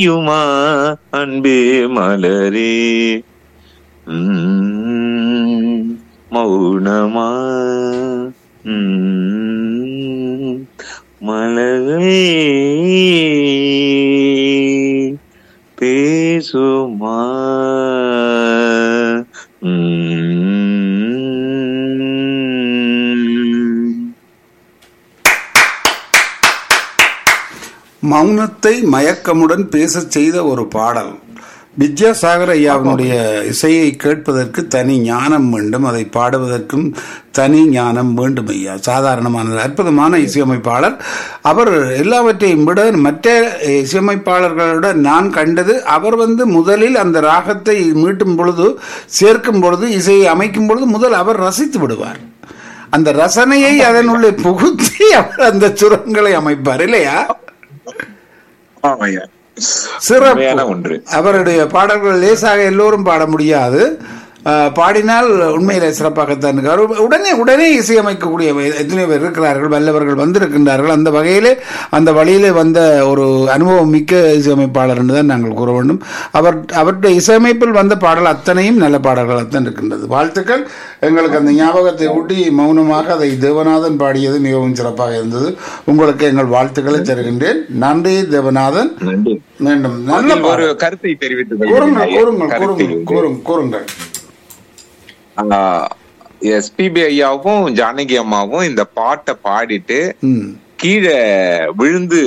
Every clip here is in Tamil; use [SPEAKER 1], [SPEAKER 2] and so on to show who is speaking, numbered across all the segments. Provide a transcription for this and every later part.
[SPEAKER 1] தெரியுமா அன்பே மலரே உம், மௌனமா உம், மலரே பேசுமா உம்.
[SPEAKER 2] மௌனத்தை மயக்கமுடன் பேசச் செய்த ஒரு பாடல் வித்யாசாகர் ஐயாவினுடைய இசையை கேட்பதற்கு தனி ஞானம் வேண்டும் அதை பாடுவதற்கும் தனி ஞானம் வேண்டும் ஐயா சாதாரணமானது அற்புதமான இசையமைப்பாளர் அவர் எல்லாவற்றையும் விட மற்ற இசையமைப்பாளர்களோட நான் கண்டது அவர் வந்து முதலில் அந்த ராகத்தை மீட்டும் பொழுது சேர்க்கும் பொழுது இசையை அமைக்கும் பொழுது முதல் அவர் ரசித்து விடுவார் அந்த ரசனையை அதனுள்ளே புகுத்தி அவர் அந்த சுரங்களை அமைப்பார் இல்லையா
[SPEAKER 1] ஆமாய்யா.
[SPEAKER 2] சிறப்பு
[SPEAKER 1] உண்மையான ஒன்று
[SPEAKER 2] அவருடைய பாடல்கள் லேசாக எல்லோரும் பாட முடியாது அஹ், பாடினால் உண்மையிலே சிறப்பாகத்தான் இருக்கார் உடனே உடனே இசையமைக்கக்கூடிய எத்தனை பேர் இருக்கிறார்கள் வல்லவர்கள் வந்திருக்கின்றார்கள் அந்த வகையிலே அந்த வழியிலே வந்த ஒரு அனுபவம் மிக்க இசையமைப்பாளர் என்று தான் நாங்கள் கூற வேண்டும் அவர் அவருடைய இசையமைப்பில் வந்த பாடல் அத்தனையும் நல்ல பாடல்களாகத்தான் இருக்கின்றது வாழ்த்துக்கள் எங்களுக்கு அந்த ஞாபகத்தை ஊட்டி மௌனமாக அதை தேவநாதன் பாடியது மிகவும் சிறப்பாக இருந்தது உங்களுக்கு எங்கள் வாழ்த்துக்களை தருகின்றேன் நன்றி தேவநாதன்
[SPEAKER 1] நன்றி
[SPEAKER 2] மீண்டும் நல்ல
[SPEAKER 1] அதில் ஒரு
[SPEAKER 2] பாடல்.
[SPEAKER 1] கருத்தை தெரிவித்து
[SPEAKER 2] கூறுங்கள் கூறுங்கள்
[SPEAKER 1] கருத்தை
[SPEAKER 2] கூறுங்கள் கூறுங்கள் கூறுங்கள்
[SPEAKER 1] எஸ்பிபி ஐயாவும் ஜானகி அம்மாவும் இந்த பாட்டை பாடிட்டு
[SPEAKER 2] ம்
[SPEAKER 1] கீழே விழுந்து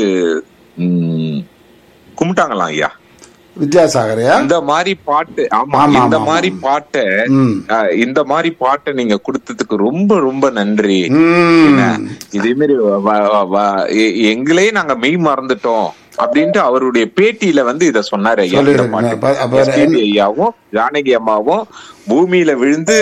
[SPEAKER 1] ம், கும்பிட்டாங்களாம் ஐயா
[SPEAKER 2] வித்யாசாகரையா
[SPEAKER 1] இந்த மாதிரி பாட்டு ஆமா
[SPEAKER 2] ஆமா,
[SPEAKER 1] இந்த
[SPEAKER 2] ஆமா,
[SPEAKER 1] மாதிரி
[SPEAKER 2] ஆமா.
[SPEAKER 1] பாட்டை
[SPEAKER 2] ம்
[SPEAKER 1] அஹ், இந்த மாதிரி பாட்டை நீங்க கொடுத்ததுக்கு ரொம்ப ரொம்ப நன்றி
[SPEAKER 2] ம்
[SPEAKER 1] இதே மாதிரி வ- வ- வ- எ- எங்களே நாங்க மெய் மறந்துட்டோம் அப்படின்ட்டு அவருடைய பேட்டியில வந்து இத சொன்னாரு ஐயா இந்த
[SPEAKER 2] சொல்லிருக்கீங்க. அப்ப- அப்ப
[SPEAKER 1] பாட்டு SPB ஐயாவும் ஜானகி அம்மாவும் பூமியில விழுந்து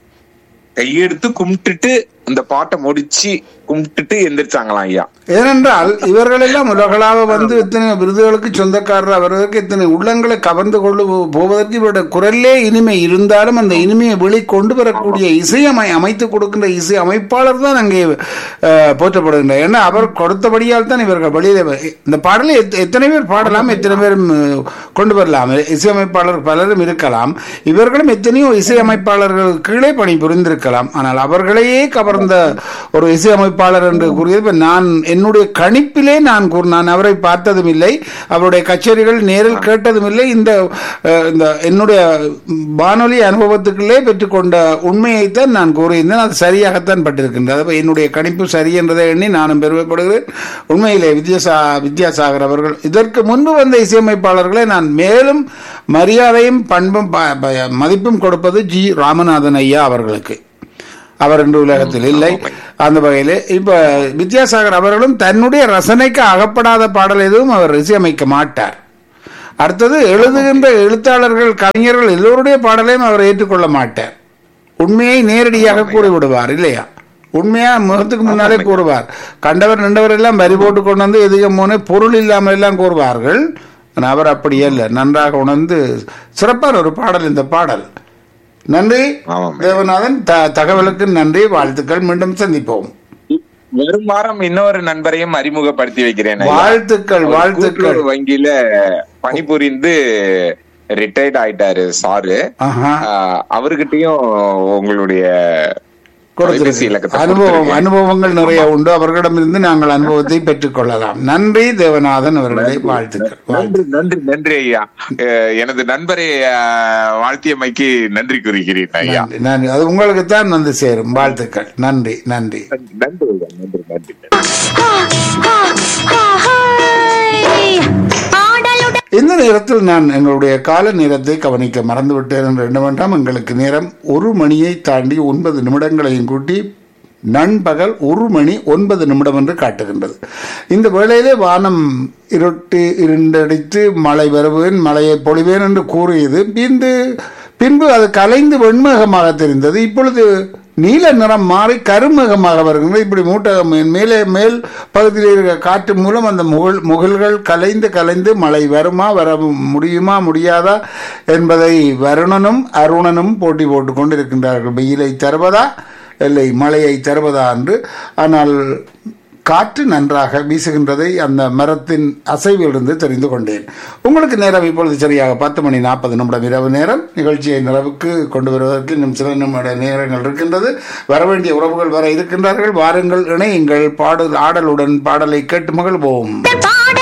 [SPEAKER 1] கையெடுத்து கும்பிட்டுட்டு அந்த பாட்டை முடிச்சு கும்பிட்டுட்டு எந்திரிச்சாங்களாம் ஐயா
[SPEAKER 2] ஏனென்றால் இவர்கள் எல்லாம் உலகளாக வந்து இத்தனை விருதுகளுக்கு சொந்தக்காரர் அவர்களுக்கு இத்தனை உள்ளங்களை கவர்ந்து கொண்டு போ- போவதற்கு இவருடைய குரல்லே இனிமை இருந்தாலும் அந்த இனிமையை வெளி கொண்டு வரக்கூடிய இசையமை அமைத்து கொடுக்கின்ற இசை அமைப்பாளர் தான் அங்கே அஹ், போற்றப்படுகின்றார் ஏன்னா அவர் கொடுத்தபடியால் தான் இவர்கள் வெளியில வ- இந்த பாடலை எத்த- எத்தனை பேர் பாடலாம் எத்தனை பேர் ம், கொண்டு வரலாம் இசையமைப்பாளர் பலரும் இருக்கலாம் இவர்களும் எத்தனையோ இசையமைப்பாளர்கள் கீழே பணி புரிந்திருக்கலாம் ஆனால் அவர்களையே கவர்ந்த ஒரு இசையமைப்பாளர் என்று கூறியது இப்ப நான் என்னுடைய கணிப்பிலே நான் கூறு நான் அவரை பார்த்ததும் இல்லை அவருடைய கச்சேரிகள் நேரில் கேட்டதும் இல்லை இந்த அஹ், இந்த என்னுடைய வானொலி அனுபவத்துக்குள்ளே பெற்றுக்கொண்ட உண்மையைத்தான் நான் கூறியிருந்தேன் அது சரியாகத்தான் பட்டிருக்கின்றது அப்ப என்னுடைய கணிப்பு சரி என்றதை எண்ணி நானும் பெருமைப்படுகிறேன் உண்மையிலே வித்யாசா வித்யாசாகர் அவர்கள் இதற்கு முன்பு வந்த இசையமைப்பாளர்களை நான் மேலும் மரியாதையும் பண்பும் ப- ப- மதிப்பும் கொடுப்பது ஜி ராமநாதன் ஐயா அவர்களுக்கு அவர் இன்று உலகத்தில் இல்லை அந்த வகையில் இப்ப வித்யாசாகர் அவர்களும் தன்னுடைய ரசனைக்கு அகப்படாத பாடல் எதுவும் அவர் இசையமைக்க மாட்டார் அடுத்தது எழுதுகின்ற எழுத்தாளர்கள் கவிஞர்கள் எல்லோருடைய பாடலையும் அவர் ஏற்றுக்கொள்ள மாட்டார் உண்மையை நேரடியாக கூறிவிடுவார் இல்லையா உண்மையா முகத்துக்கு முன்னாலே கூறுவார் கண்டவர் நின்றவர் எல்லாம் வரி போட்டு கொண்டு வந்து எதுவும் போனே பொருள் இல்லாமல் எல்லாம் கூறுவார்கள் ஆனால் அவர் அப்படி அல்ல நன்றாக உணர்ந்து சிறப்பான ஒரு பாடல் இந்த பாடல் நன்றி
[SPEAKER 1] ஆமாம்
[SPEAKER 2] தேவநாதன் த- தகவலுக்கு நன்றி வாழ்த்துக்கள் மீண்டும் சந்திப்போம்
[SPEAKER 1] வரும் வாரம் இன்னொரு நண்பரையும் அறிமுகப்படுத்தி வைக்கிறேன் ஐயா.
[SPEAKER 2] வாழ்த்துக்கள்
[SPEAKER 1] அவர்
[SPEAKER 2] வாழ்த்துக்கள்
[SPEAKER 1] கூட்டுறவு வங்கியில பணிபுரிந்து ரிட்டையர்ட் ஆயிட்டாரு சாரு
[SPEAKER 2] ஆஹா
[SPEAKER 1] ஆஹ் அவர்கிட்டயும் உங்களுடைய
[SPEAKER 2] கொடுத்திருக்கு.
[SPEAKER 1] தொலைபேசி இலக்கத்தை
[SPEAKER 2] அனுபவம்
[SPEAKER 1] கொடுத்திருக்கேன்.
[SPEAKER 2] அனுபவங்கள் நிறைய உண்டு அவர்களிடமிருந்து நாங்கள் அனுபவத்தை பெற்றுக் கொள்ளலாம் நன்றி தேவநாதன் அவர்களை வாழ்த்துக்கள் வாழ்த்து.
[SPEAKER 1] நன்றி நன்றி நன்றி ஐயா அஹ் எனது நண்பரை அஹ், வாழ்த்தியமைக்கு நன்றி கூறுகிறேன் ஐயா
[SPEAKER 2] நன்றி நன்றி அது உங்களுக்கு தான் வந்து சேரும் வாழ்த்துக்கள் நன்றி நன்றி
[SPEAKER 1] நன்றி ஐயா நன்றி நன்றி
[SPEAKER 3] ஆடலுடன்
[SPEAKER 2] இந்த நேரத்தில் நான் எங்களுடைய கால நேரத்தை கவனிக்க மறந்துவிட்டேன் என்று என்னவென்றால் எங்களுக்கு நேரம் ஒரு மணியை தாண்டி ஒன்பது நிமிடங்களையும் கூட்டி நண்பகல் ஒரு மணி ஒன்பது நிமிடம் என்று காட்டுகின்றது இந்த வேளையிலே வானம் இருட்டு இருண்டடித்து மழை வருவேன் மழையை பொழிவேன் என்று கூறியது பின்பு பின்பு அது கலைந்து வெண்மேகமாக தெரிந்தது இப்பொழுது நீல நிறம் மாறி கருமேகமாக வருகின்றது இப்படி மூட்டை மே- மேலே மேல் பகுதியில் இருக்கிற காற்று மூலம் அந்த முகல் முகல்கள் கலைந்து கலைந்து மழை வருமா வர முடியுமா முடியாதா என்பதை வருணனும் அருணனும் போட்டி போட்டுக் கொண்டிருக்கின்றார்கள் வெயிலை தருவதா இல்லை மழையை தருவதா என்று ஆனால் காற்று நன்றாக வீசுகின்றதை அந்த மரத்தின் அசைவிலிருந்து தெரிந்து கொண்டேன் உங்களுக்கு நேரம் இப்பொழுது சரியாக பத்து மணி நாற்பது நிமிடம் இரவு நேரம் நிகழ்ச்சியை நிறைவுக்கு கொண்டு வருவதற்கு இன்னும் சில நிமிட நேரங்கள் இருக்கின்றது வரவேண்டிய உறவுகள் வர இருக்கின்றார்கள் வாருங்கள் இணையுங்கள் பாடல் ஆடலுடன் பாடலை கேட்டு மகிழ்வோம்